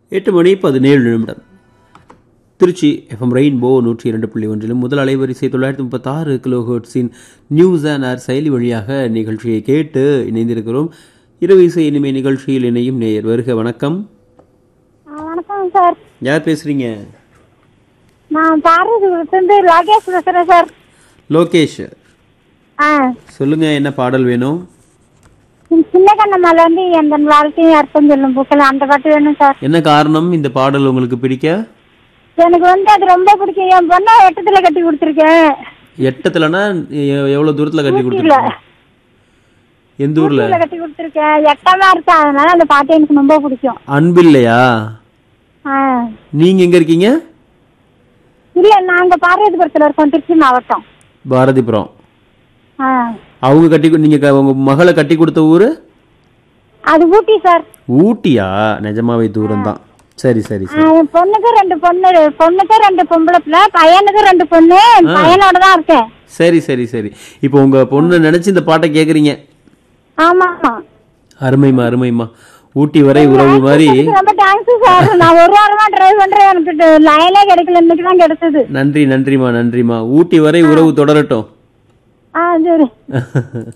எட்டு மணி பதினேழு நிமிடம் திருச்சி எஃப்எம் ரெயின்போ நூற்றி இரண்டு புள்ளி ஒன்றிலும் முதல் அலைவரிசை தொள்ளாயிரத்தி முப்பத்தாறு கிலோ ஹெர்ட்ஸின் நியூஸ் அண்ட் ஆர் செயலி வழியாக நிகழ்ச்சியை கேட்டு இணைந்திருக்கிறோம் இரவு இசை இனிமை நிகழ்ச்சியில் இணையும் நேயர் வருக வணக்கம் ஆ, வணக்கம் சார் யார் பேசுறீங்க நான் பாரதிபுரத்துலேருந்து லோகேஷ் பேசுகிறேன் சார் லோகேஷ் ஆ சொல்லுங்க என்ன பாடல் வேணும் இந்த சின்ன கண்ணம்மால வந்து எந்த வாழ்க்கையும் அர்த்தம் சொல்லும் புக்கில் அந்த பாட்டு வேணும் சார் என்ன காரணம் இந்த பாடல் உங்களுக்கு பிடிக்க எனக்கு வந்து அது ரொம்ப பிடிக்கும் என் பொண்ணை எட்டத்தில் கட்டி கொடுத்துருக்கேன் எட்டத்துலனா எ- எவ்வளவு தூரத்துல கட்டி ஊட்டியில. கொடுத்துருக்கீங்க எந்த ஊர்ல ஊட்டியில் கட்டி கொடுத்துருக்கேன் எட்டமா இருக்கா அதனால அந்த பாட்டு எனக்கு ரொம்ப பிடிக்கும் அன்பில்லையா ஆ நீங்க எங்க இருக்கீங்க இல்லை நாங்கள் பாரதிபுரத்தில் இருக்கோம் திருச்சி மாவட்டம் பாரதிபுரம் ஆ அவங்க கட்டி கு- நீங்க க- உங்க மகளை கட்டி கொடுத்த ஊரு அது ஊட்டி சார் ஊட்டியா நிஜமாவே தூரம் தான் சரி சரி ஆ, சரி என் பொண்ணுக்கு ரெண்டு பொண்ணு பொண்ணுக்கு ரெண்டு பொம்பளை பிள்ளை பையனுக்கு ரெண்டு பொண்ணு பையனோட தான் இருக்கேன் சரி சரி சரி இப்போ உங்க பொண்ணு நினைச்சு இந்த பாட்டை கேக்குறீங்க ஆமா ஆமா அருமைமா அருமைமா ஊட்டி வரை உறவு மாதிரி ரொம்ப தேங்க்ஸ் சார் நான் ஒரு வாரமா ட்ரை பண்றேன் எனக்கு லைனே கிடைக்கல இன்னைக்கு தான் கிடைச்சது நன்றி நன்றிமா நன்றிமா ஊட்டி வரை உறவு தொடரட்டும் ஆ சரி